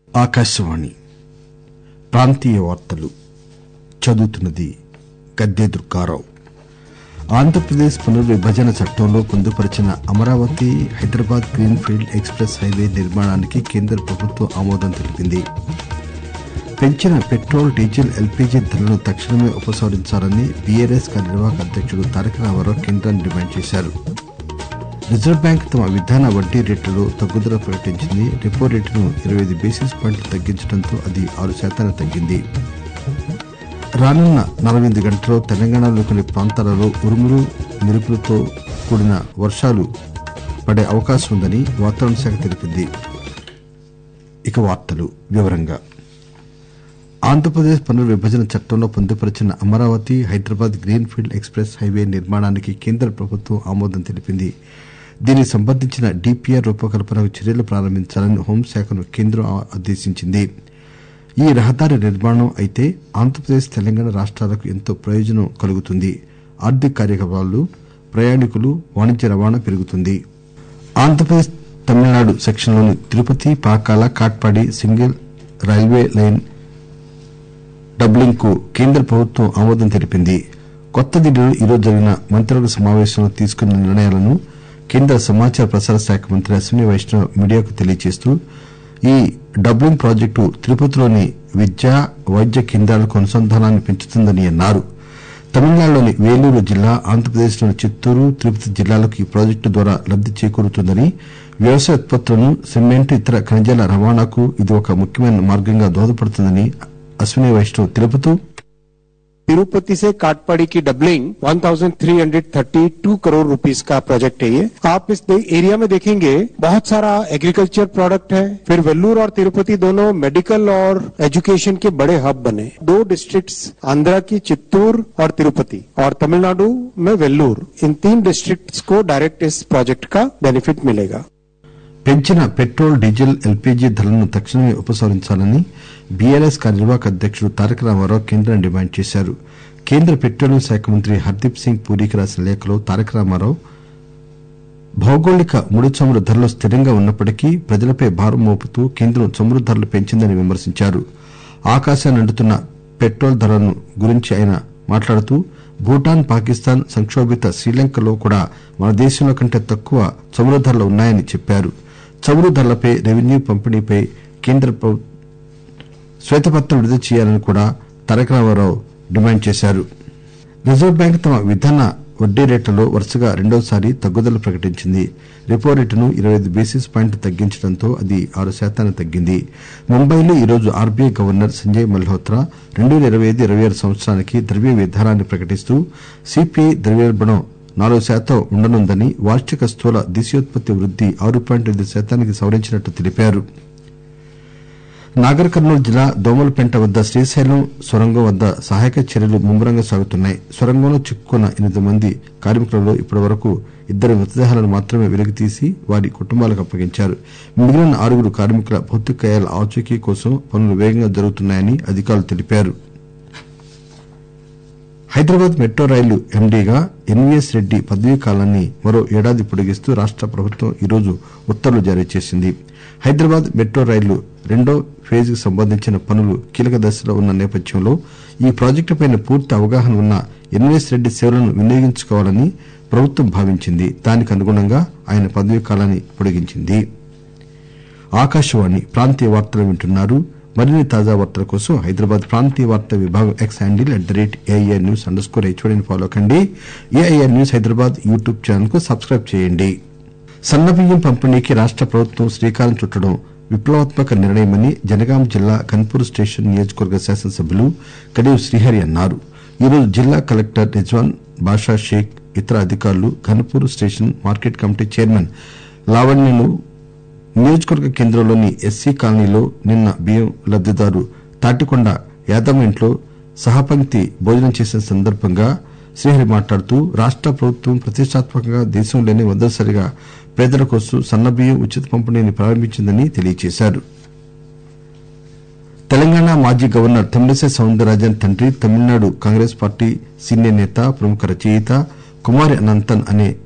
ఆకాశవాణి ప్రాంతీయ వార్తలు చదువుతున్నది గద్దె దుర్గారావు ఆంధ్రప్రదేశ్ పునర్విభజన చట్టంలో పొందుపరిచిన Amaravati Hyderabad green greenfield express highway నిర్మాణానికి కేంద్ర ప్రభుత్వం ఆమోదం తెలిపింది పెంచిన పెట్రోల్ డీజిల్ ఎల్పీజీ ధరలను తక్షణమే ఉపసంహరించాలని బీఆర్ఎస్ కార్యనిర్వాహక అధ్యకుడు తారక రామారావు కేంద్రాన్ని డిమాండ్ చేశారు రిజర్వ్ బ్యాంక్ తమ విధాన వడ్డీ రేట్లలో తగ్గుదల ప్రకటించింది రెపో రేటును ఇరవై ఐదు బేసిస్ పాయింట్లు తగ్గించడంతో అది ఆరు శాతానికి తగ్గింది రానున్న నలభై ఎనిమిది గంటల్లో తెలంగాణలోని కొన్ని ప్రాంతాలలో ఉరుములు మెరుపులతో కూడిన వర్షాలు పడే అవకాశం ఉందని వాతావరణ శాఖ తెలిపింది ఇక వార్తలు వివరంగా ఆంధ్రప్రదేశ్ పునర్విభజన చట్టంలో పొందుపరిచిన Amaravati Hyderabad green greenfield express highway నిర్మాణానికి కేంద్ర ప్రభుత్వం ఆమోదం తెలిపింది దీనికి సంబంధించిన డిపిఆర్ రూపకల్పనకు చర్యలు ప్రారంభించాలని హోంశాఖను కేంద్రం ఆదేశించింది ఈ రహదారి నిర్మాణం అయితే ఆంధ్రప్రదేశ్ తెలంగాణ రాష్టాలకు ఎంతో ప్రయోజనం కలుగుతుంది ఆర్థిక కార్యకలాపాలు ప్రయాణికులు వాణిజ్య రవాణా పెరుగుతుంది ఆంధ్రప్రదేశ్ తమిళనాడు సెక్షన్లోని Tirupati Pakala Katpadi single railway line doubling కు కేంద్ర ప్రభుత్వం ఆమోదం తెలిపింది కొత్త ఢిల్లీలో ఈరోజు జరిగిన మంత్రివర్గ సమావేశంలో తీసుకున్న నిర్ణయాలను కేంద్ర సమాచార ప్రసార శాఖ మంత్రి అశ్విని వైష్ణవ్ మీడియాకు తెలియజేస్తూ ఈ డబ్లింగ్ ప్రాజెక్టు తిరుపతిలోని విద్య వైద్య కేంద్రాలకు అనుసంధానాన్ని పెంచుతుందని అన్నారు తమిళనాడులోని వేలూరు జిల్లా ఆంధ్రప్రదేశ్లోని చిత్తూరు తిరుపతి జిల్లాలకు ఈ ప్రాజెక్టు ద్వారా లబ్ది చేకూరుతుందని వ్యవసాయ ఉత్పత్తులను సిమెంట్ ఇతర ఖనిజాల రవాణాకు ఇది ఒక ముఖ్యమైన మార్గంగా దోహదపడుతుందని అశ్విని వైష్ణవ్ తెలుపుతూ तिरुपति से काटपाड़ी की डबलिंग 1332 करोड़ रुपीस का प्रोजेक्ट है ये आप इस एरिया में देखेंगे बहुत सारा एग्रीकल्चर प्रोडक्ट है फिर वेल्लूर और तिरुपति दोनों मेडिकल और एजुकेशन के बड़े हब बने दो डिस्ट्रिक्ट्स आंध्रा की चित्तूर और तिरुपति और तमिलनाडु में वेल्लूर इन तीन डिस्ट्रिक्ट्स को डायरेक्ट इस प्रोजेक्ट का बेनिफिट मिलेगा పెంచిన పెట్రోల్ డీజిల్ ఎల్పీజీ ధరలను తక్షణమే ఉపసంహరించాలని బీఆర్ఎస్ కార్యనిర్వాహక అధ్యకుడు తారక రామారావు కేంద్రాన్ని డిమాండ్ చేశారు కేంద్ర పెట్రోలియం శాఖ మంత్రి హర్దీప్ సింగ్ పూరీకి రాసిన లేఖలో తారక రామారావు భౌగోళిక ముడి చమురు ధరలు స్థిరంగా ఉన్నప్పటికీ ప్రజలపై భారం మోపుతూ కేంద్రం చమురు ధరలు పెంచిందని విమర్శించారు ఆకాశాన్ని అంటుతున్న పెట్రోల్ ధరలను గురించి ఆయన మాట్లాడుతూ భూటాన్ పాకిస్తాన్ సంక్షోభిత శ్రీలంకలో కూడా మన దేశంలో కంటే తక్కువ చమురు ధరలు ఉన్నాయని చెప్పారు చమురు ధరలపై రెవెన్యూ పంపిణీపై కేంద్ర శ్వేతపత్రం విడుదల చేయాలని కూడా తారక రామారావు డిమాండ్ చేశారు రిజర్వ్ బ్యాంక్ తమ విధాన వడ్డీ రేట్లలో వరుసగా రెండోసారి తగ్గుదల ప్రకటించింది రెపో రేటును ఇరవై ఐదు బేసిస్ పాయింట్లు తగ్గించడంతో అది ఆరు శాతానికి తగ్గింది ముంబైలో ఈరోజు ఆర్బీఐ గవర్నర్ సంజయ్ మల్హోత్రా రెండు పేల ఇరవై ఐదు ఇరవై ఆరు సంవత్సరానికి ద్రవ్య విధానాన్ని ప్రకటిస్తూ సిపిఐ ద్రవ్యోల్బణం నాలుగు శాతం ఉండనుందని వార్షిక స్థూల దేశీయోత్పత్తి వృద్ది ఆరు పాయింట్ ఐదు శాతానికి సవరించినట్లు తెలిపారు నాగర్ కర్నూలు జిల్లా దోమలపెంట వద్ద శ్రీశైలం సొరంగం వద్ద సహాయక చర్యలు ముమ్మరంగా సాగుతున్నాయి సొరంగంలో చిక్కుకున్న ఎనిమిది మంది కార్మికులలో ఇప్పటివరకు ఇద్దరి మృతదేహాలను మాత్రమే వెలికితీసి వారి కుటుంబాలకు అప్పగించారు మిగిలిన ఆరుగురు కార్మికుల భౌతికకాయాల ఆచూకీ కోసం పనులు వేగంగా జరుగుతున్నాయని అధికారులు తెలిపారు హైదరాబాద్ మెట్రో రైలు ఎండీగా ఎన్వీఎస్ రెడ్డి పదవీ కాలాన్ని మరో ఏడాది పొడిగిస్తూ రాష్ట ప్రభుత్వం ఈరోజు ఉత్తర్వులు జారీ చేసింది హైదరాబాద్ మెట్రో రైలు రెండో ఫేజ్ కు సంబంధించిన పనులు కీలక దశలో ఉన్న నేపథ్యంలో ఈ ప్రాజెక్టుపై పూర్తి అవగాహన ఉన్న ఎన్వీఎస్ రెడ్డి సేవలను వినియోగించుకోవాలని ప్రభుత్వం భావించింది దానికి అనుగుణంగా ఆయన పదవీ కాలాన్ని పొడిగించింది ఆకాశవాణి ప్రాంతీయ వార్తలు వింటున్నారు మరిన్ని తాజా వార్తల కోసం హైదరాబాద్ ప్రాంతీయ వార్తా విభాగం X handle at the rate AIR news underscore హెచ్ఓడిని ఫాలో కండి AIR news Hyderabad YouTube channel కు సబ్స్క్రైబ్ చేయండి సన్నబియ్యం పంపిణీకి రాష్ట ప్రభుత్వం శ్రీకారం చుట్టడం విప్లవాత్మక నిర్ణయమని జనగాం జిల్లా కన్పూర్ స్టేషన్ నియోజకవర్గ శాసనసభ్యులు కడియం శ్రీహరి అన్నారు ఈరోజు జిల్లా కలెక్టర్ రిజ్వాన్ బాషా షేక్ ఇతర అధికారులు Ghanpur station market committee chairman లావణ్యను నియోజకవర్గ కేంద్రంలోని ఎస్సీ కాలనీలో నిన్న బియ్యం లబ్దిదారు తాటికొండ యాదమ్మ ఇంట్లో సహపంక్తి భోజనం చేసిన సందర్భంగా శ్రీహరి మాట్లాడుతూ రాష్ట ప్రభుత్వం ప్రతిష్టాత్మకంగా దేశంలోనే మొదటిసారిగా పేదల కోసం సన్నబియ్యం ఉచిత పంపిణీని ప్రారంభించిందని తెలియజేశారు తెలంగాణ మాజీ గవర్నర్ తమిళిసై సౌందరరాజన్ తండ్రి తమిళనాడు కాంగ్రెస్ పార్టీ సీనియర్ నేత ప్రముఖ రచయిత కుమారి అనంతన్ అనే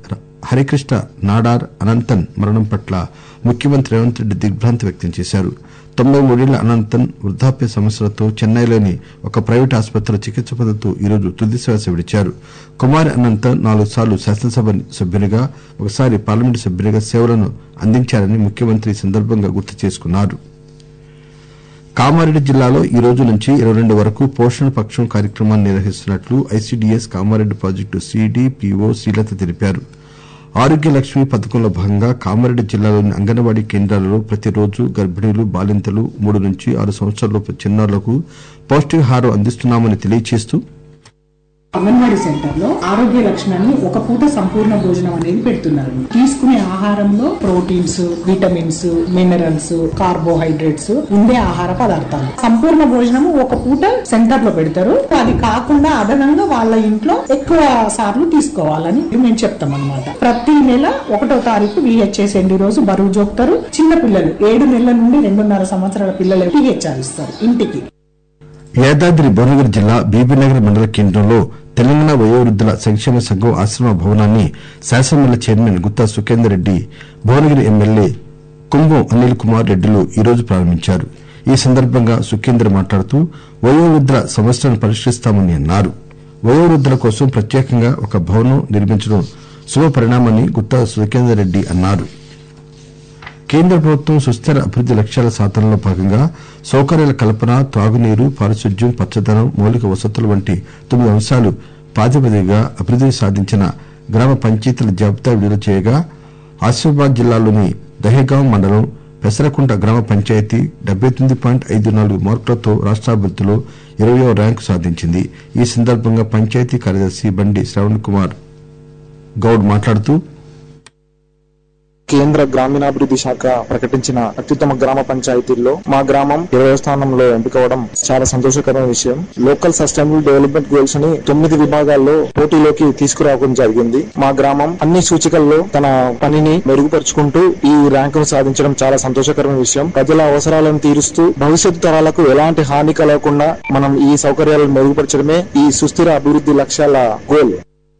హరికృష్ణ నాడార్ అనంతన్ మరణం పట్ల ముఖ్యమంత్రి రేవంత్ రెడ్డి దిగ్భ్రాంతి వ్యక్తం చేశారు తొంభై మూడేళ్ల అనంతన్ వృద్దాప్య సమస్యలతో చెన్నైలోని ఒక ప్రైవేటు ఆసుపత్రిలో చికిత్స పొందుతూ ఈరోజు తుదిశ్వాస విడిచారు కుమారి అనంతన్ నాలుగు సార్లు శాసనసభ సభ్యునిగా ఒకసారి పార్లమెంటు సభ్యునిగా సేవలను అందించారని ముఖ్యమంత్రి ఈ సందర్భంగా గుర్తు చేసుకున్నారు కామారెడ్డి జిల్లాలో ఈ రోజు నుంచి ఇరవై రెండు వరకు పోషణ పక్షం కార్యక్రమాన్ని నిర్వహిస్తున్నట్లు ICDS Kamareddy project CD PO Srilatha తెలిపారు ఆరోగ్య లక్ష్మి పథకంలో భాగంగా కామారెడ్డి జిల్లాలోని అంగన్వాడీ కేంద్రాలలో ప్రతిరోజు గర్భిణీలు బాలింతలు మూడు నుంచి ఆరు సంవత్సరాలలోపు చిన్నారులకు పౌష్టికాహారం అందిస్తున్నామని తెలియజేస్తూ అంగన్వాడీ సెంటర్ లో ఆరోగ్య లక్షణాన్ని ఒక పూట సంపూర్ణ భోజనం అనేది పెడుతున్నారు తీసుకునే ఆహారంలో ప్రోటీన్స్ విటమిన్స్ మినరల్స్ కార్బోహైడ్రేట్స్ ఉండే ఆహార పదార్థాలు సంపూర్ణ భోజనం ఒక పూట సెంటర్ లో పెడతారు అది కాకుండా అదనంగా వాళ్ళ ఇంట్లో ఎక్కువ సార్లు తీసుకోవాలని మేము చెప్తాం అనమాట ప్రతి నెల ఒకటో తారీఖు విహెచ్ఎస్ ఎండి రోజు బరువు జోక్తారు చిన్న పిల్లలు ఏడు నెలల నుండి రెండున్నర సంవత్సరాల పిల్లలు విహెచ్ఆర్ ఇస్తారు ఇంటికి యాదాద్రి భువనగిరి జిల్లా బీబీనగర్ మండల కేంద్రంలో తెలంగాణ వయోవృద్ధుల సంక్షేమ సంఘం ఆశ్రమ భవనాన్ని శాసనమండలి చైర్మన్ గుత్తా సుఖేందర్ రెడ్డి భువనగిరి ఎమ్మెల్యే కుంభం అనిల్ కుమార్ రెడ్డిలు ఈరోజు ప్రారంభించారు ఈ సందర్భంగా సుఖేందర్ మాట్లాడుతూ వయోవృద్ధుల సమస్యలను పరిష్కరిస్తామని అన్నారు వయోవృద్ధుల కోసం ప్రత్యేకంగా ఒక భవనం నిర్మించడం శుభ పరిణామని గుత్తా సుఖేందర్ రెడ్డి అన్నారు కేంద్ర ప్రభుత్వం సుస్థిర అభివృద్ది లక్ష్యాల సాధనలో భాగంగా సౌకర్యాల కల్పన త్రాగునీరు పారిశుద్ధ్యం పచ్చదనం మౌలిక వసతులు వంటి తొమ్మిది అంశాలు ప్రాతిపదికగా అభివృద్ది సాధించిన గ్రామ పంచాయతీల జాబితా విడుదల చేయగా ఆసిఫాబాద్ జిల్లాలోని దహేగాం మండలం పెసరకుంట గ్రామ పంచాయతీ డెబ్బై తొమ్మిది పాయింట్ ఐదు నాలుగు మార్కులతో రాష్టాభివృద్దిలో ఇరవయో ర్యాంకు సాధించింది ఈ సందర్భంగా పంచాయతీ కార్యదర్శి బండి శ్రవణ్ కుమార్ గౌడ్ మాట్లాడుతూ కేంద్ర గ్రామీణాభివృద్ధి శాఖ ప్రకటించిన అత్యుత్తమ గ్రామ పంచాయతీల్లో మా గ్రామం ఇరవై స్థానంలో ఎంపికవడం చాలా సంతోషకరమైన విషయం లోకల్ సస్టైనబుల్ డెవలప్మెంట్ గోల్స్ ని తొమ్మిది విభాగాల్లో పోటీలోకి తీసుకురావడం జరిగింది మా గ్రామం అన్ని సూచికల్లో తన పనిని మెరుగుపరుచుకుంటూ ఈ ర్యాంకును సాధించడం చాలా సంతోషకరమైన విషయం ప్రజల అవసరాలను తీరుస్తూ భవిష్యత్తు తరాలకు ఎలాంటి హాని కలగకుండా మనం ఈ సౌకర్యాలను మెరుగుపరచడమే ఈ సుస్థిర అభివృద్ధి లక్ష్యాల గోల్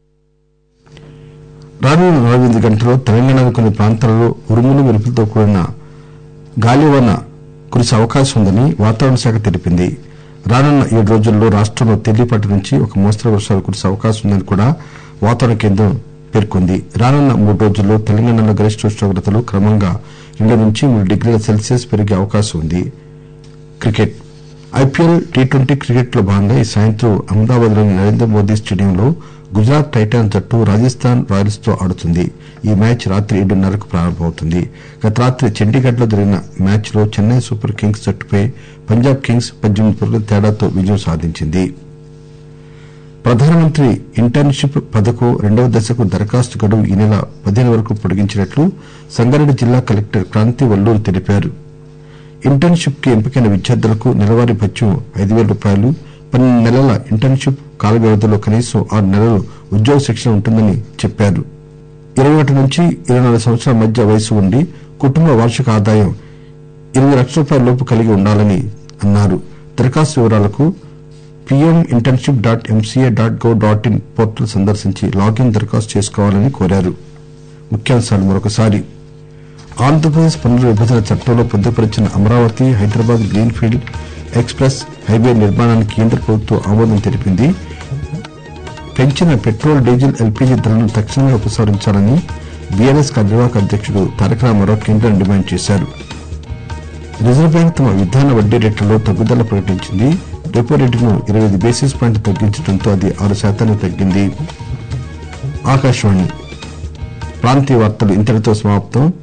రానున్న నలభై ఎనిమిది గంటల్లో తెలంగాణలోని కొన్ని ప్రాంతాలలో ఉరుములు మెరుపులతో కూడిన గాలివాన కురిసే అవకాశం ఉందని వాతావరణ శాఖ తెలిపింది రానున్న ఏడు రోజుల్లో రాష్టంలో తేలిపాటి నుంచి ఒక మోస్తరు వర్షాలు కురిసే అవకాశం ఉందని కూడా వాతావరణ కేంద్రం పేర్కొంది రానున్న మూడు రోజుల్లో తెలంగాణలో గరిష్ట ఉష్ణోగ్రతలు క్రమంగా రెండు నుంచి మూడు డిగ్రీల సెల్సియస్ పెరిగే అవకాశం ఉంది cricket IPL T twenty cricket లో భాగంగా ఈ సాయంత్రం అహ్మదాబాద్ లోని నరేంద్ర మోదీ స్టేడియంలో గుజరాత్ టైటాన్స్ జట్టు రాజస్థాన్ రాయల్స్ తో ఆడుతుంది ఈ మ్యాచ్ రాత్రి ఏడున్నరకు ప్రారంభమవుతుంది గత రాత్రి చండీగఢ్ లో జరిగిన మ్యాచ్ లో చెన్నై సూపర్ కింగ్స్ జట్టుపై పంజాబ్ కింగ్స్ పద్దెనిమిది పరుగుల తేడాతో విజయం సాధించింది ప్రధానమంత్రి ఇంటర్న్షిప్ పథకం రెండవ దశకు దరఖాస్తు గడువు ఈ నెల పదిహేను వరకు పొడిగించినట్లు సంగారెడ్డి జిల్లా కలెక్టర్ క్రాంతి వల్లూరు తెలిపారు ఇంటర్న్షిప్ కి ఎంపికైన విద్యార్థులకు నెలవారీ భత్యం ఐదు పేల రూపాయలు పన్నెండు నెలల ఇంటర్న్షిప్ కాల వ్యవధిలో కనీసం ఆరు నెలలు ఉద్యోగ శిక్షణ ఉంటుందని చెప్పారు ఇరవై ఒకటి నుంచి ఇరవై నాలుగు సంవత్సరాల మధ్య వయసు ఉండి కుటుంబ వార్షిక ఆదాయం ఎనిమిది లక్షల రూపాయల లోపు కలిగి ఉండాలని అన్నారు దరఖాస్తు వివరాలకు PM internship dot MCA dot gov dot in portal సందర్శించి లాగిన్ దరఖాస్తు చేసుకోవాలని కోరారు ముఖ్యాంశాలు మరొకసారి ఆంధ్రప్రదేశ్ పన్నుల విభజన చట్టంలో పొందుపరిచిన Amaravati Hyderabad green field express highway నిర్మాణానికి కేంద్ర ప్రభుత్వం ఆమోదం తెలిపింది పెంచిన పెట్రోల్ డీజిల్ ఎల్పీజీ ధరలను తక్షణమే ఉపసంహరించాలని బీఆర్ఎస్ కార్యనిర్వాహక అధ్యక్షుడు తారక రామారావు కేంద్రాన్ని డిమాండ్ చేశారు రిజర్వ్ బ్యాంక్ తమ విధాన వడ్డీ రేట్లలో తగ్గుదల ప్రకటించింది రెపో రేటును ఇరవై ఐదు బేసిస్ పాయింట్ తగ్గించడంతో అది ఆరు శాతానికి తగ్గింది ఆకాశవాణి ప్రాంతీయ వార్తలు ఇంతటితో సమాప్తం